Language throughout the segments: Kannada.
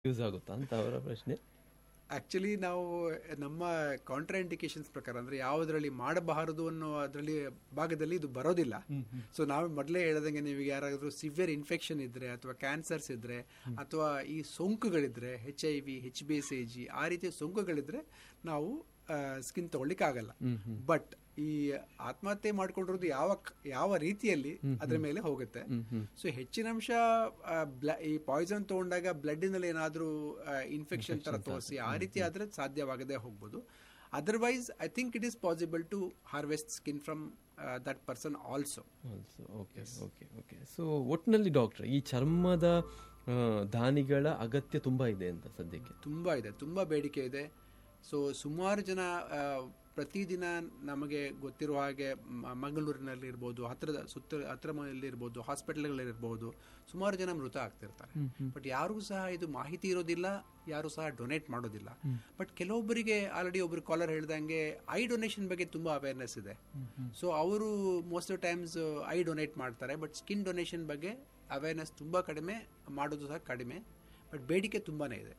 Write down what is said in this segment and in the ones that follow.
ಯೂಸ್ ಆಗುತ್ತಾ ಅಂತ ಅವರ ಪ್ರಶ್ನೆ ಆಕ್ಚುಲಿ ನಾವು ನಮ್ಮ ಕಾಂಟ್ರಾ ಇಂಡಿಕೇಶನ್ಸ್ ಪ್ರಕಾರ ಅಂದ್ರೆ ಯಾವುದರಲ್ಲಿ ಮಾಡಬಾರದು ಅನ್ನೋ ಅದರಲ್ಲಿ ಭಾಗದಲ್ಲಿ ಇದು ಬರೋದಿಲ್ಲ ಸೊ ನಾವು ಮೊದಲೇ ಹೇಳ್ದಂಗೆ ನೀವು ಯಾರಾದ್ರೂ ಸಿವಿಯರ್ ಇನ್ಫೆಕ್ಷನ್ ಇದ್ರೆ ಅಥವಾ ಕ್ಯಾನ್ಸರ್ಸ್ ಇದ್ರೆ ಅಥವಾ ಈ ಸೋಂಕುಗಳಿದ್ರೆ H I V H B S A G ಆ ರೀತಿಯ ಸೋಂಕುಗಳಿದ್ರೆ ನಾವು ಸ್ಕಿನ್ ತಗೊಳ್ಲಿಕ್ಕೆ ಆಗಲ್ಲ ಬಟ್ ಈ ಆತ್ಮಹತ್ಯೆ ಮಾಡ್ಕೊಂಡಿರೋದು ಯಾವ ಯಾವ ರೀತಿಯಲ್ಲಿ ಅದ್ರ ಮೇಲೆ ಹೋಗುತ್ತೆ ಸೊ ಹೆಚ್ಚಿನ ಅಂಶ ಆ, ಬ್ಲ- ಈ ಪಾಯ್ಸನ್ ತಗೊಂಡಾಗ ಬ್ಲಡ್ ನಲ್ಲಿ ಏನಾದ್ರೂ ಇನ್ಫೆಕ್ಷನ್ ತರ ತೋರಿಸಿ ಆ ರೀತಿ ಆದ್ರೆ ಸಾಧ್ಯವಾಗದೆ ಹೋಗ್ಬೋದು otherwise I think it is possible to harvest skin from that person also also okay okay okay so ಒಟ್ಟಿನಲ್ಲಿ ಡಾಕ್ಟರ್ ಈ ಚರ್ಮದ ಆ, ದಾನಿಗಳ ಅಗತ್ಯ ತುಂಬಾ ಇದೆ ಅಂತ ಸದ್ಯಕ್ಕೆ ತುಂಬಾ ಇದೆ ತುಂಬಾ ಬೇಡಿಕೆ ಇದೆ ಸೊ ಸುಮಾರು ಜನ ಆ, ಪ್ರತಿದಿನ ನಮಗೆ ಗೊತ್ತಿರುವ ಹಾಗೆ ಮ- ಮಂಗಳೂರಿನಲ್ಲಿ ಇರ್ಬೋದು ಹತ್ತಿರದ ಸುತ್ತ ಹತ್ತಿರ ಇರ್ಬೋದು ಹಾಸ್ಪಿಟಲ್ಗಳಿರ್ಬೋದು ಸುಮಾರು ಜನ ಮೃತ ಆಗ್ತಿರ್ತಾರೆ ಬಟ್ ಯಾರಿಗೂ ಸಹ ಇದು ಮಾಹಿತಿ ಇರೋದಿಲ್ಲ ಯಾರು ಸಹ ಡೊನೇಟ್ ಮಾಡೋದಿಲ್ಲ ಬಟ್ ಕೆಲವೊಬ್ಬರಿಗೆ ಆಲ್ರೆಡಿ ಒಬ್ರು ಕಾಲರ್ ಹೇಳ್ದಂಗೆ ಐ ಡೊನೇಷನ್ ಬಗ್ಗೆ ತುಂಬಾ ಅವೇರ್ನೆಸ್ ಇದೆ ಸೊ ಅವರು most of times I donate ಮಾಡ್ತಾರೆ ಬಟ್ ಸ್ಕಿನ್ ಡೊನೇಷನ್ ಬಗ್ಗೆ ಅವೇರ್ನೆಸ್ ತುಂಬಾ ಕಡಿಮೆ ಮಾಡೋದು ಸಹ ಕಡಿಮೆ ಬಟ್ ಬೇಡಿಕೆ ತುಂಬಾನೇ ಇದೆ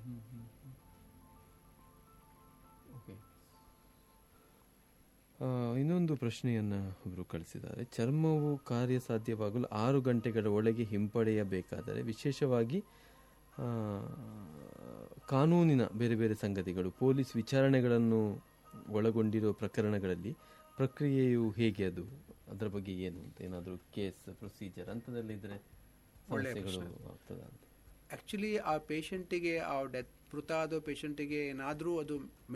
ಓಕೆ ಆ, ಇನ್ನೊಂದು ಪ್ರಶ್ನೆಯನ್ನ ಒಬ್ರು ಕಳಿಸಿದ್ದಾರೆ ಚರ್ಮವು ಕಾರ್ಯಸಾಧ್ಯವಾಗಲು ಆರು ಗಂಟೆಗಳ ಒಳಗೆ ಹಿಂಪಡೆಯಬೇಕಾದರೆ ವಿಶೇಷವಾಗಿ ಆ, ಕಾನೂನಿನ ಬೇರೆ ಬೇರೆ ಸಂಗತಿಗಳು ಪೊಲೀಸ್ ವಿಚಾರಣೆಗಳನ್ನು ಒಳಗೊಂಡಿರುವ ಪ್ರಕರಣಗಳಲ್ಲಿ ಪ್ರಕ್ರಿಯೆಯು ಹೇಗೆ ಅದು ಅದರ ಬಗ್ಗೆ ಏನು ಅಂತ ಏನಾದರೂ ಕೇಸ್ ಪ್ರೊಸೀಜರ್ ಅಂಥದ್ದೆಲ್ಲ ಇದ್ರೆ ಸಮಸ್ಯೆಗಳು ಆಗ್ತದ ಅಂತ ಆಕ್ಚುಲಿ ಆ ಪೇಷಂಟಿಗೆ ಆ ಡೆತ್ ಮೃತ ಆದ ಪೇಷಂಟಿಗೆ ಏನಾದರೂ ಅದು